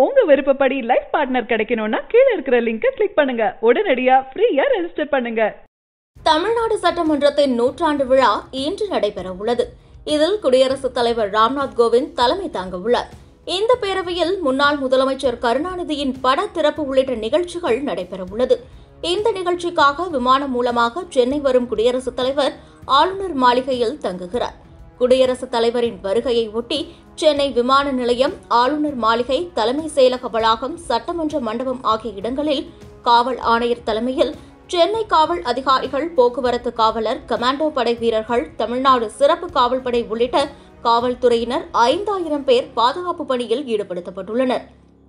உங்க விருப்பப்படி life partner கிடைக்கணும்னா கீழே இருக்கிற லிங்கை கிளிக் பண்ணுங்க உடனடியா ஃப்ரீயா ரெஜிஸ்டர் பண்ணுங்க தமிழ்நாடு சட்டமன்றத்தின் நூற்றாண்டு விழா இன்று நடைபெற உள்ளது இதில் குடியரசுத் தலைவர் ராம்நாத் கோவிந்த் தலைமை தாங்க உள்ளார் இந்த பேரவையில் முன்னாள் முதலமைச்சர் கருணாநிதியின் பட திறப்பு உள்ளிட்ட நிகழ்ச்சிகள் நடைபெற உள்ளது இந்த நிகழ்ச்சிக்காக விமானம் மூலமாக சென்னை வரும் குடியரசுத் தலைவர் ஆளுநர் மாளிகையில் தங்குகிறார் குடியரசுத் தலைவரின் வருகையை ஒட்டி சென்னை விமான நிலையம் ஆளுநர் மாளிகை தலைமை செயலக வளாகம் சட்டமன்ற மண்டபம் ஆகிய இடங்களில் காவல் ஆணையர் தலைமையில் சென்னை காவல் அதிகாரிகள் போக்குவரத்து காவலர் கமாண்டோ படை வீரர்கள் தமிழ்நாடு சிறப்பு காவல் படை உள்ளிட்ட காவல்துறையினர் ஐந்தாயிரம் பேர் பாதுகாப்பு பணியில் ஈடுபடுத்தப்பட்டுள்ளனர்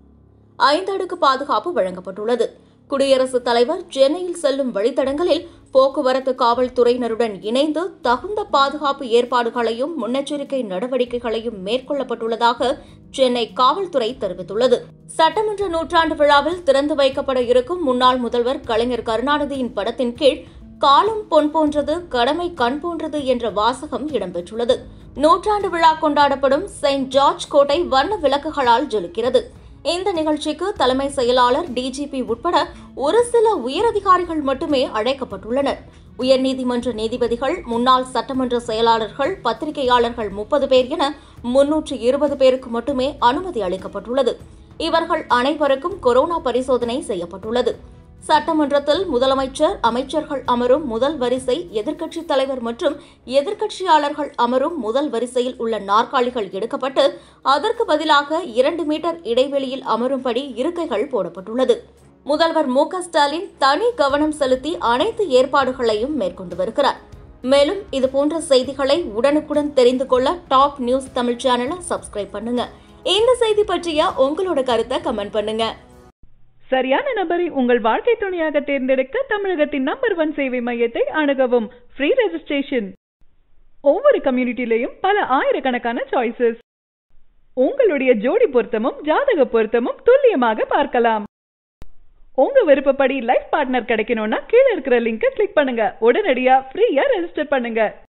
ஐந்து அடுக்கு பாதுகாப்பு வழங்கப்பட்டுள்ளது குடியரசுத் தலைவர் சென்னையில் செல்லும் வழித்தடங்களில் போக்குவரத்து காவல்துறையினருடன் இணைந்து தகுந்த பாதுகாப்பு ஏற்பாடுகளையும் முன்னெச்சரிக்கை நடவடிக்கைகளையும் மேற்கொள்ளப்பட்டுள்ளதாக சென்னை காவல்துறை தெரிவித்துள்ளது சட்டமன்ற நூற்றாண்டு விழாவில் திறந்து வைக்கப்பட இருக்கும் முன்னாள் முதல்வர் கலைஞர் கருணாநிதியின் படத்தின் கீழ் காலம் பொன் போன்றது கடமை கண் போன்றது என்ற வாசகம் இடம்பெற்றுள்ளது நூற்றாண்டு விழா கொண்டாடப்படும் செயின்ட் ஜார்ஜ் கோட்டை வண்ண விளக்குகளால் ஜொலிக்கிறது இந்த நிகழ்ச்சிக்கு தலைமை செயலாளர் டிஜிபி உட்பட ஒரு சில உயரதிகாரிகள் மட்டுமே அழைக்கப்பட்டுள்ளனர் உயர்நீதிமன்ற நீதிபதிகள் முன்னாள் சட்டமன்ற செயலாளர்கள் பத்திரிகையாளர்கள் முப்பது பேர் என முன்னூற்று இருபது பேருக்கு மட்டுமே அனுமதி அளிக்கப்பட்டுள்ளது இவர்கள் அனைவருக்கும் கொரோனா பரிசோதனை செய்யப்பட்டுள்ளது சட்டமன்றத்தில் முதலமைச்சர் அமைச்சர்கள் அமரும் முதல் வரிசை எதிர்க்கட்சித் தலைவர் மற்றும் எதிர்க்கட்சியாளர்கள் அமரும் முதல் வரிசையில் உள்ள நாற்காலிகள் எடுக்கப்பட்டு அதற்கு பதிலாக இரண்டு மீட்டர் இடைவெளியில் அமரும்படி இருக்கைகள் போடப்பட்டுள்ளது முதல்வர் மு க ஸ்டாலின் தனி கவனம் செலுத்தி அனைத்து ஏற்பாடுகளையும் மேற்கொண்டு வருகிறார் மேலும் இதுபோன்ற செய்திகளை உடனுக்குடன் தெரிந்து கொள்ள டாப் நியூஸ் தமிழ் சேனலை சப்ஸ்கிரைப் பண்ணுங்க இந்த செய்தி பற்றிய உங்களோட கருத்தை கமெண்ட் பண்ணுங்க சரியான நபரை உங்கள் வாழ்க்கை துணையாக தேர்ந்தெடுக்க தமிழகத்தின் நம்பர் ஒன் சேவை மையத்தை அணுகவும் ஃப்ரீ ரெஜிஸ்ட்ரேஷன் ஒவ்வொரு கம்யூனிட்டிலையும் பல ஆயிரக்கணக்கான சாய்ஸஸ் உங்களுடைய ஜோடி பொருத்தமும் ஜாதக பொருத்தமும் துல்லியமாக பார்க்கலாம் உங்க விருப்பப்படி லைஃப் பார்ட்னர் கிடைக்கணும்னா கீழே இருக்கிற லிங்கை கிளிக் பண்ணுங்க உடனடியா ஃப்ரீயா ரெஜிஸ்டர் பண்ணுங்க